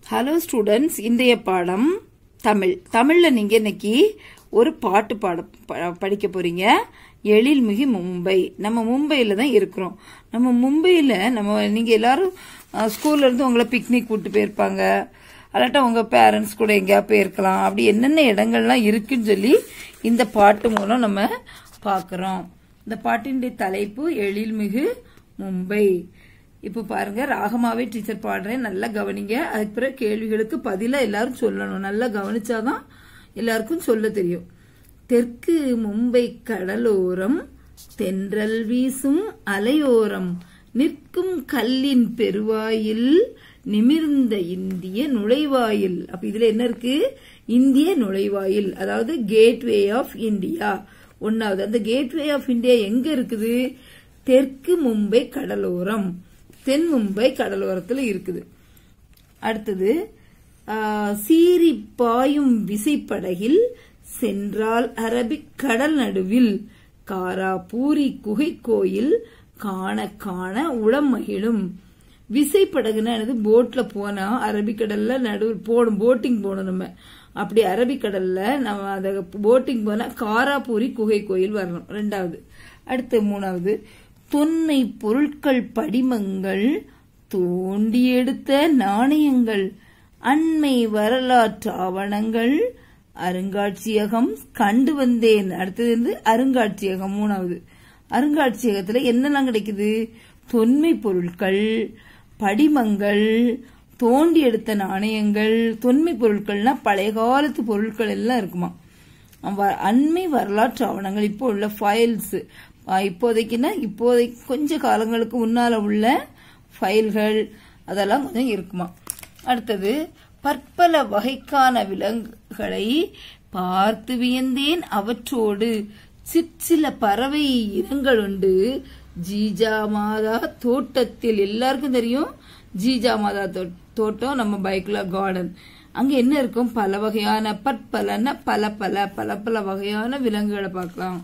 hello students இன்றைய பாடம் தமிழ் தமிழ்ல நீங்க இன்னைக்கு ஒரு பாட்டு பாட ப- படிக்க போறீங்க எழில்மிகு மும்பை நம்ம மும்பையில தான் இருக்கிறோம் நம்ம மும்பையில நம்ம நீங்க எல்லாரும் அஹ், ஸ்கூல்ல இருந்து உங்களை பிக்னிக் கூட்டு போயிருப்பாங்க அல்லாட்டா உங்க பேரண்ட்ஸ் கூட எங்கேயா போயிருக்கலாம் அப்படி என்னென்ன இடங்கள்லாம் இருக்குன்னு சொல்லி இந்த பாட்டு மூலம் நம்ம பார்க்கறோம் இந்த பாட்டினுடைய தலைப்பு எழில்மிகு மும்பை இப்போ பாருங்க ராகமாவே டீச்சர் பாடுறேன் நல்லா கவனிங்க அதுக்கு பிறகு கேள்விகளுக்கு பதிலா எல்லாரும் சொல்லணும் நல்லா கவனிச்சாதான் எல்லாருக்கும் சொல்ல தெரியும் தெற்கு மும்பை கடலோரம் தென்றல் வீசும் அலையோரம் நிற்கும் கல்லின் பெருவாயில் நிமிர்ந்த இந்திய நுழைவாயில் அப்ப இதுல என்ன இருக்கு இந்திய நுழைவாயில் அதாவது கேட்வே ஆஃப் இந்தியா ஒன்னாவது அந்த கேட்வே ஆஃப் இந்தியா எங்க இருக்குது தெற்கு மும்பை கடலோரம் தென் மும்பை கடலோரத்துல இருக்குது அடுத்தது ஆ, சீறி பாயும் விசைப்படகில் சென்றால் அரபிக் கடல் நடுவில் காரா பூரி குகை கோயில் காண காண உளம் மகிழும் விசைப்படகுன்னா என்னது போட்ல போனா அரபிக்கடல்ல நடுவில் போடும் போட்டிங் போகணும் நம்ம அப்படி அரபிக்கடல்ல நம்ம அத போட்டிங் போனா காராபூரி குகை கோயில் வரணும் ரெண்டாவது அடுத்து மூணாவது தொன்மை பொருட்கள் படிமங்கள் தோண்டி எடுத்த நாணயங்கள் அண்மை வரலாற்று ஆவணங்கள் அருங்காட்சியகம் கண்டு வந்தேன் அடுத்தது வந்து அருங்காட்சியகம் மூணாவது அருங்காட்சியகத்துல என்னெல்லாம் கிடைக்குது தொன்மை பொருட்கள் படிமங்கள் தோண்டி எடுத்த நாணயங்கள் தொன்மை பொருட்கள்னா பழைய காலத்து பொருட்கள் எல்லாம் இருக்குமா வ- அண்மை வரலாற்று ஆவணங்கள் இப்போ உள்ள ஃபைல்ஸ் இப்போதைக்குன்னா இப்போதைக்கு கொஞ்ச காலங்களுக்கு முன்னால உள்ள ஃபைல்கள் அதெல்லாம் கொஞ்சம் இருக்குமா அடுத்தது பற்பல வகைக்கான விலங்குகளை பார்த்து வியந்தேன் அவற்றோடு சிற்சில பறவை இனங்கள் உண்டு ஜீஜா மாதா தோட்டத்தில் எல்லாருக்கும் தெரியும் ஜீஜா மாதா தோ- தோட்டம் நம்ம பைக்ல கார்டன் அங்க என்ன இருக்கும் பல வகையான பற்பலன பல பல பல பல வகையான விலங்குகளை பார்க்கலாம்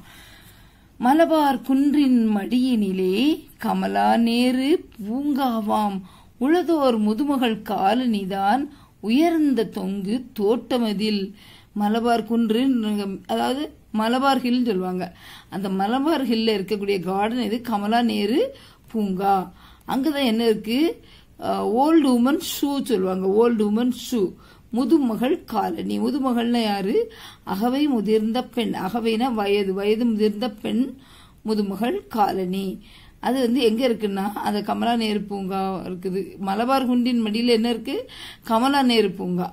மலபார் குன்றின் மடியினிலே கமலா நேரு பூங்காவாம் உளதோர் முதுமகள் காலனிதான் உயர்ந்த தொங்கு தோட்டமதில் மலபார் குன்று அதாவது மலபார் ஹில் சொல்லுவாங்க அந்த மலபார் ஹில்ல இருக்கக்கூடிய கார்டன் இது கமலா நேரு பூங்கா அங்கதான் என்ன இருக்கு ஓல்டு உமன் ஷூ சொல்லுவாங்க ஓல்டு உமன் ஷூ முதுமகள் காலனி முதுமகள்னா யாரு அகவை முதிர்ந்த பெண் அகவைனா வயது வயது முதிர்ந்த பெண் முதுமகள் காலனி அது வந்து எங்க இருக்குன்னா அந்த கமலா நேரு பூங்கா இருக்குது மலபார் குண்டின் மடியில் என்ன இருக்கு கமலா நேரு பூங்கா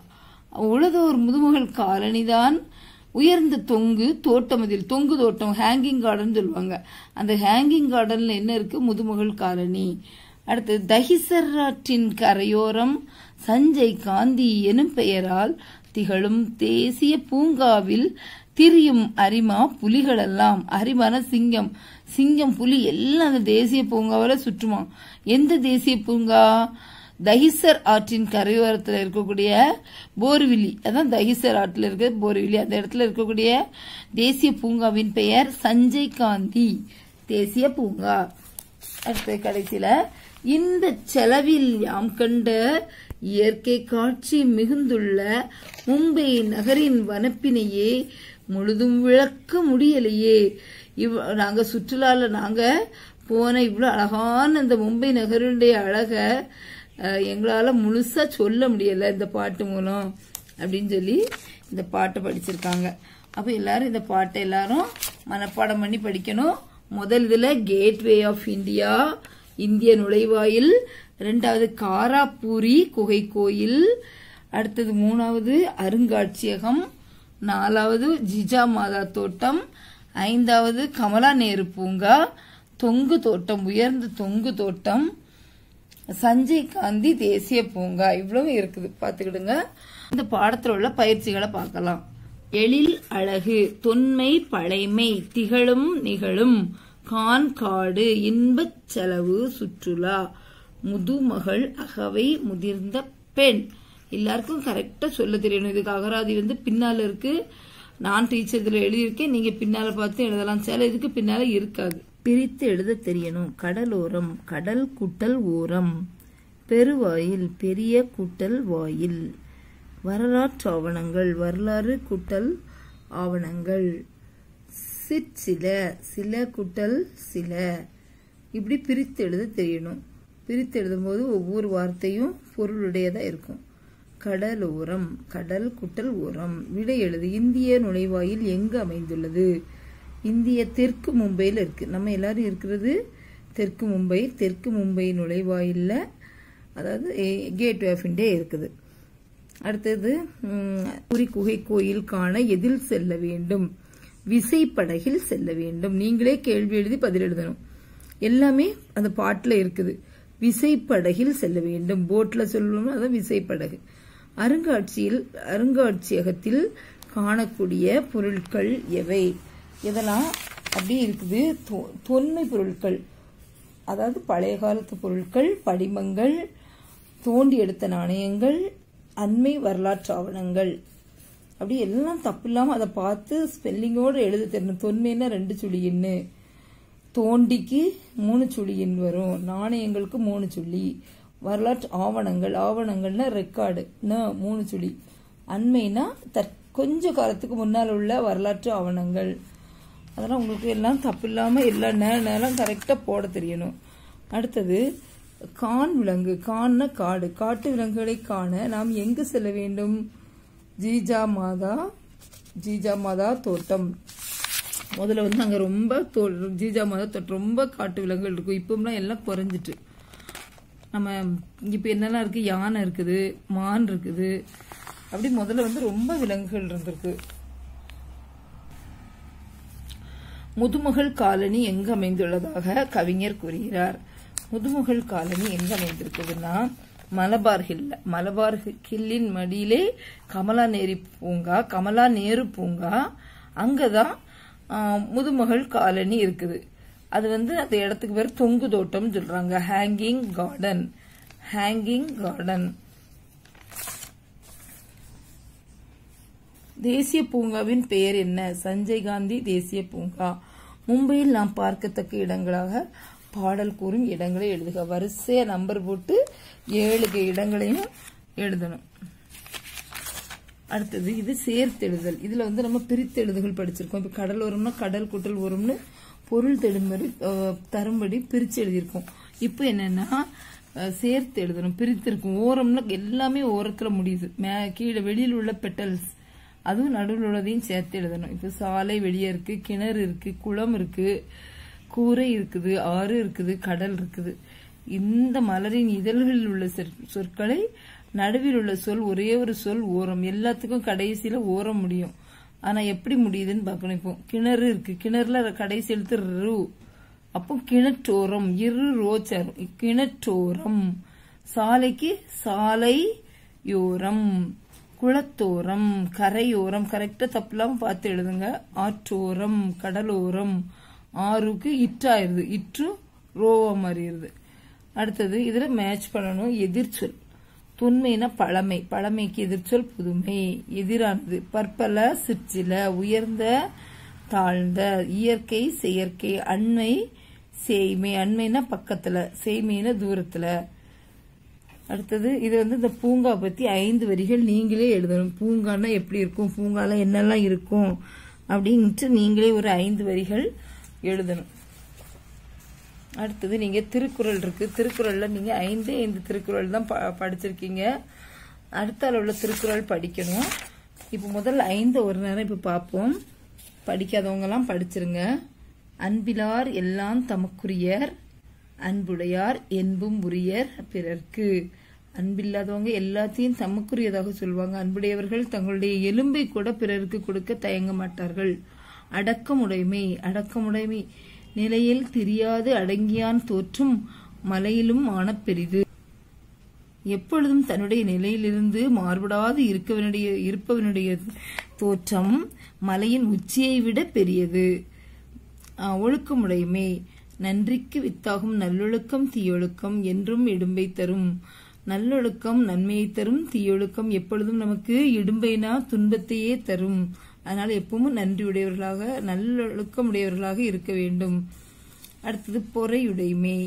உளதோர் முதுமகள் காலனி தான் உயர்ந்த தொங்கு தோட்டமதில் தொங்கு தோட்டம் ஹேங்கிங் கார்டன் சொல்லுவாங்க அந்த ஹேங்கிங் கார்டன்ல என்ன இருக்கு முதுமகள் காலனி அடுத்து தஹிசர் ஆற்றின் கரையோரம் சஞ்சய் காந்தி எனும் பெயரால் திகழும் தேசிய பூங்காவில் திரியும் அரிமா புலிகளெல்லாம் அரிமான சிங்கம் சிங்கம் புலி எல்லாம் அந்த தேசிய பூங்காவில் சுற்றுமா எந்த தேசிய பூங்கா தஹிசர் ஆற்றின் கரையோரத்தில் இருக்கக்கூடிய போர்விலி அதான் தஹிசர் ஆற்றில் இருக்க போர்விலி அந்த இடத்துல இருக்கக்கூடிய தேசிய பூங்காவின் பெயர் சஞ்சய் காந்தி தேசிய பூங்கா அடுத்த கடைசியில இந்த செலவில் யாம் கண்ட இயற்கை காட்சி மிகுந்துள்ள மும்பை நகரின் வனப்பினையே முழுதும் விளக்க முடியலையே இவ் நாங்க சுற்றுலால நாங்க போன இவ்வளவு அழகான இந்த மும்பை நகருடைய அழக அஹ், எங்களால முழுசா சொல்ல முடியல இந்த பாட்டு மூலம் அப்படின்னு சொல்லி இந்த பாட்டை படிச்சிருக்காங்க அப்ப எல்லாரும் இந்த பாட்டை எல்லாரும் மனப்பாடம் பண்ணி படிக்கணும் முதல் இதுல கேட்வே ஆஃப் இந்தியா இந்திய நுழைவாயில் ரெண்டாவது காராப்பூரி குகை கோயில் அடுத்தது மூணாவது அருங்காட்சியகம் நாலாவது ஜிஜா மாதா தோட்டம் ஐந்தாவது கமலா நேரு பூங்கா தொங்கு தோட்டம் உயர்ந்த தொங்கு தோட்டம் சஞ்சய் காந்தி தேசிய பூங்கா இவ்வளவு இருக்குது பாத்துக்கிடுங்க இந்த பாடத்துல உள்ள பயிற்சிகளை பார்க்கலாம் எழில் அழகு தொன்மை பழைமை திகழும் நிகழும் கான் காடு இன்பச் செலவு சுற்றுலா முதுமகள் அகவை முதிர்ந்த பெண் எல்லாருக்கும் கரெக்டா சொல்ல தெரியணும் இதுக்கு அகராதி வந்து பின்னால இருக்கு நான் டீச்சர் இதுல எழுதியிருக்கேன் நீங்க பின்னால பார்த்து எழுதலாம் சில இதுக்கு பின்னால இருக்காது பிரித்து எழுத தெரியணும் கடலோரம் கடல் குட்டல் ஓரம் பெருவாயில் பெரிய கூட்டல் வாயில் வரலாற்று ஆவணங்கள் வரலாறு கூட்டல் ஆவணங்கள் சிற்சில சில கூட்டல் சில இப்படி பிரித்து எழுத தெரியணும் பிரித்து எழுதும்போது ஒவ்வொரு வார்த்தையும் பொருளுடையதா இருக்கும் கடலோரம் கடல் குட்டல் ஓரம் விடை எழுது இந்திய நுழைவாயில் எங்கு அமைந்துள்ளது இந்திய தெற்கு மும்பையில் இருக்கு நம்ம எல்லாரும் இருக்கிறது தெற்கு மும்பை தெற்கு மும்பை நுழைவாயில்ல அதாவது கேட் ஆஃப் இந்தியா இருக்குது அடுத்தது ம், புரி குகை கோயில் காண எதில் செல்ல வேண்டும் விசைப்படகில் செல்ல வேண்டும் நீங்களே கேள்வி எழுதி பதில் எழுதணும் எல்லாமே அந்த பாட்டுல இருக்குது விசைப்படகில் செல்ல வேண்டும் போட்ல சொல்லணும் அதான் விசைப்படகு அருங்காட்சியில் அருங்காட்சியகத்தில் காணக்கூடிய பொருட்கள் எவை இதெல்லாம் அப்படியே இருக்குது தொ- தொன்மை பொருட்கள் அதாவது பழைய காலத்து பொருட்கள் படிமங்கள் தோண்டி எடுத்த நாணயங்கள் அண்மை வரலாற்று ஆவணங்கள் அப்படி எல்லாம் தப்பு இல்லாம அதை பார்த்து ஸ்பெல்லிங்கோட எழுத தெரியணும் தொன்மைன்னா ரெண்டு சுழின்னு தோண்டிக்கு மூணு சுழி எண் வரும் நாணயங்களுக்கு மூணு சுழி வரலாற்று ஆவணங்கள் ஆவணங்கள்னா ரெக்கார்டு ந மூணு சுழி அண்மைனா தற் கொஞ்ச காலத்துக்கு முன்னால் உள்ள வரலாற்று ஆவணங்கள் அதெல்லாம் உங்களுக்கு எல்லாம் தப்பு இல்லாம எல்லா நேரம் கரெக்டா போட தெரியணும் அடுத்தது கான் விலங்கு கான்னா காடு காட்டு விலங்குகளை காண நாம் எங்கு செல்ல வேண்டும் ஜீஜா மாதா ஜீஜா மாதா தோட்டம் முதல்ல வந்து அங்க ரொம்ப தோ- ஜீஜா மாதா தோட்டம் ரொம்ப காட்டு விலங்குகள் இருக்கும் இப்போம்லாம் எல்லாம் குறைஞ்சிட்டு நம்ம இப்ப என்னெல்லாம் இருக்கு யானை இருக்குது மான் இருக்குது அப்படி முதல்ல வந்து ரொம்ப விலங்குகள் இருந்திருக்கு முதுமகள் காலனி எங்கு அமைந்துள்ளதாக கவிஞர் கூறுகிறார் முதுமகள் காலனி எங்க அமைந்திருக்குதுன்னா மலபார் ஹில்ல மலபார் ஹில்லின் மடியிலே கமலா நேரி பூங்கா கமலா நேரு பூங்கா அங்கதான் ஆ, முதுமகள் காலனி இருக்குது அது வந்து அந்த இடத்துக்கு பேர் தொங்கு தோட்டம் சொல்றாங்க ஹேங்கிங் கார்டன் ஹேங்கிங் கார்டன் தேசிய பூங்காவின் பெயர் என்ன சஞ்சய் காந்தி தேசிய பூங்கா மும்பையில் நாம் பார்க்கத்தக்க இடங்களாக பாடல் கூறும் இடங்களை எழுதுக வரிசையா நம்பர் போட்டு ஏழு இடங்களையும் எழுதணும் அடுத்தது இது சேர்த்தெழுதல் இதுல வந்து நம்ம பிரித்தெழுதுகள் படிச்சிருக்கோம் இப்ப கடல் ஓரம்னா கடல் கூட்டல் ஓரம்னு பொருள் தெடும்படி அஹ், தரும்படி பிரிச்சு எழுதியிருக்கோம் இப்போ என்னன்னா அஹ், சேர்த்து எழுதணும் பிரித்திருக்கும் ஓரம்னா எல்லாமே ஓரத்துல முடியுது மே- கீழே வெளியில் உள்ள பெட்டல்ஸ் அதுவும் நடுவில் உள்ளதையும் சேர்த்து எழுதணும் இப்போ சாலை வெளியே இருக்கு கிணறு இருக்கு குளம் இருக்கு கூரை இருக்குது ஆறு இருக்குது கடல் இருக்குது இந்த மலரின் இதழ்களில் உள்ள சொற்- சொற்களை நடுவில் உள்ள சொல் ஒரே ஒரு சொல் ஓரம் எல்லாத்துக்கும் கடைசியில ஓரம் முடியும் ஆனா எப்படி முடியுதுன்னு பார்க்கணும் இப்போ கிணறு இருக்கு கிணறுல கடைசி எழுத்து ரு அப்போ கிணற்றோரம் இரு ரோச்சர் கிணற்றோரம் சாலைக்கு சாலை யோரம் குளத்தோரம் கரையோரம் கரெக்டா தப்புலாம் பார்த்து எழுதுங்க ஆற்றோரம் கடலோரம் ஆறுக்கு இற்றாயிருது இற்று ரோவா மாறிடுது அடுத்தது இதுல மேட்ச் பண்ணணும் எதிர்ச்சொல் தொன்மைனா பழமை பழமைக்கு எதிர்ச்சொல் புதுமை எதிரானது பற்பல சிற்சில உயர்ந்த தாழ்ந்த இயற்கை செயற்கை அண்மை சேய்மை அண்மைனா பக்கத்துல சேய்மைனா தூரத்துல அடுத்தது இது வந்து இந்த பூங்கா பத்தி ஐந்து வரிகள் நீங்களே எழுதணும் பூங்கான்னா எப்படி இருக்கும் பூங்கால என்னெல்லாம் இருக்கும் அப்படின்ட்டு நீங்களே ஒரு ஐந்து வரிகள் எழுதணும் அடுத்தது நீங்க திருக்குறள் இருக்கு திருக்குறள்ல நீங்க ஐந்தே ஐந்து திருக்குறள் தான் ப- படிச்சிருக்கீங்க அடுத்த உள்ள திருக்குறள் படிக்கணும் இப்போ முதல்ல ஐந்து ஒரு நேரம் இப்ப பார்ப்போம் படிக்காதவங்க எல்லாம் படிச்சிருங்க அன்பிலார் எல்லாம் தமக்குரியர் அன்புடையார் என்பும் உரியர் பிறர்க்கு அன்பில்லாதவங்க எல்லாத்தையும் தமக்குரியதாக சொல்லுவாங்க அன்புடையவர்கள் தங்களுடைய எலும்பை கூட பிறருக்கு கொடுக்க தயங்க மாட்டார்கள் அடக்கமுடைமை அடக்கமுடைமை நிலையில் தெரியாது அடங்கியான் தோற்றும் மலையிலும் ஆனப்பெரிது எப்பொழுதும் தன்னுடைய நிலையிலிருந்து மாறுபடாது இருக்கவனுடைய இருப்பவனுடைய தோற்றம் மலையின் உச்சியை விட பெரியது ஆஹ், ஒழுக்கமுடைமை நன்றிக்கு வித்தாகும் நல்லொழுக்கம் தீயொழுக்கம் என்றும் இடும்பை தரும் நல்லொழுக்கம் நன்மையை தரும் தீயொழுக்கம் எப்பொழுதும் நமக்கு இடும்பைனா துன்பத்தையே தரும் அதனால எப்பவும் நன்றியுடையவர்களாக நல்லொழுக்கம் உடையவர்களாக இருக்க வேண்டும் அடுத்தது பொறையுடைமை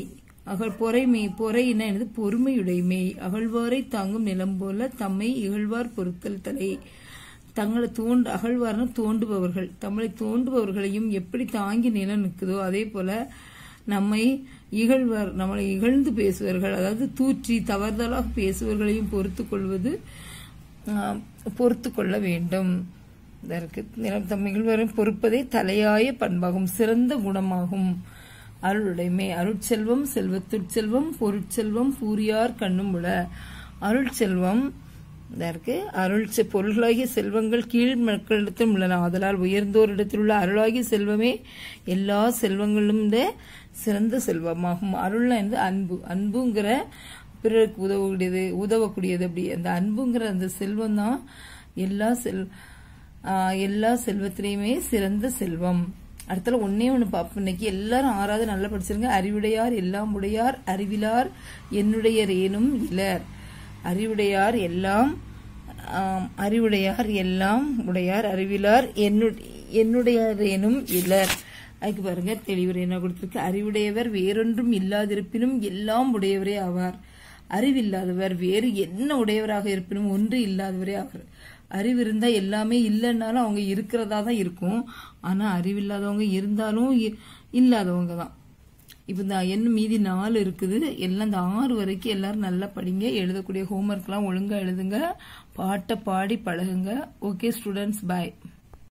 அகழ் பொறைமை பொறையின எனது பொறுமையுடைமை அகழ்வாரை தாங்கும் நிலம் போல தம்மை இகழ்வார் பொருத்தல் தலை தங்களை தோண்டு அகழ்வார்னு தோண்டுபவர்கள் தம்மை தோண்டுபவர்களையும் எப்படி தாங்கி நிலம் நிற்குதோ அதே போல நம்மை இகழ்வார் நம்மளை இகழ்ந்து பேசுவார்கள் அதாவது தூற்றி தவறுதலாக பேசுவர்களையும் பொறுத்து கொள்வது பொறுத்து கொள்ள வேண்டும் இதற்கு நிலம் தம் இகழ்வரும் பொறுப்பதே தலையாய பண்பாகும் சிறந்த குணமாகும் அருளுடைமை அருட்செல்வம் செல்வத்துட்செல்வம் பொருட்செல்வம் பூரியார் கண்ணும் உள அருட்செல்வம் இதற்கு அருள் செ- பொருள்களாகிய செல்வங்கள் கீழ் மக்களிடத்தில் உள்ளன ஆதலால் உயர்ந்தோரிடத்தில் உள்ள அருளாகிய செல்வமே எல்லா செல்வங்களும் இந்த சிறந்த செல்வமாகும் அருள் என்று அன்பு அன்புங்கிற பிறருக்கு உதவக்கூடியது உதவக்கூடியது அப்படி அந்த அன்புங்கிற அந்த செல்வம் தான் எல்லா செல் ஆஹ் எல்லா செல்வத்திலையுமே சிறந்த செல்வம் அடுத்தல ஒன்னே ஒன்று பார்ப்போம் இன்னைக்கு எல்லாரும் ஆறாவது நல்லா படிச்சிருங்க அறிவுடையார் எல்லாம் உடையார் அறிவிலார் என்னுடைய ரேனும் இலர் அறிவுடையார் எல்லாம் ஆம், அறிவுடையார் எல்லாம் உடையார் அறிவிலார் என்னு- என்னுடையாரேனும் இலர் அதுக்கு பாருங்க தெளிவுரை என்ன கொடுத்திருக்கு அறிவுடையவர் வேறொன்றும் இல்லாதிருப்பினும் எல்லாம் உடையவரே ஆவார் அறிவில்லாதவர் வேறு என்ன உடையவராக இருப்பினும் ஒன்று இல்லாதவரே ஆவார் அறிவு இருந்தா எல்லாமே இல்லைன்னாலும் அவங்க இருக்கிறதா தான் இருக்கும் ஆனா அறிவில்லாதவங்க இருந்தாலும் இ- இல்லாதவங்க தான் இப்போ இந்த என்ன மீதி நாலு இருக்குது எல்லாம் இந்த ஆறு வரைக்கும் எல்லாரும் நல்லா படிங்க எழுதக்கூடிய ஹோம்ஒர்க்லாம் ஒழுங்கா எழுதுங்க பாட்டை பாடி பழகுங்க ஓகே ஸ்டூடெண்ட்ஸ் பாய்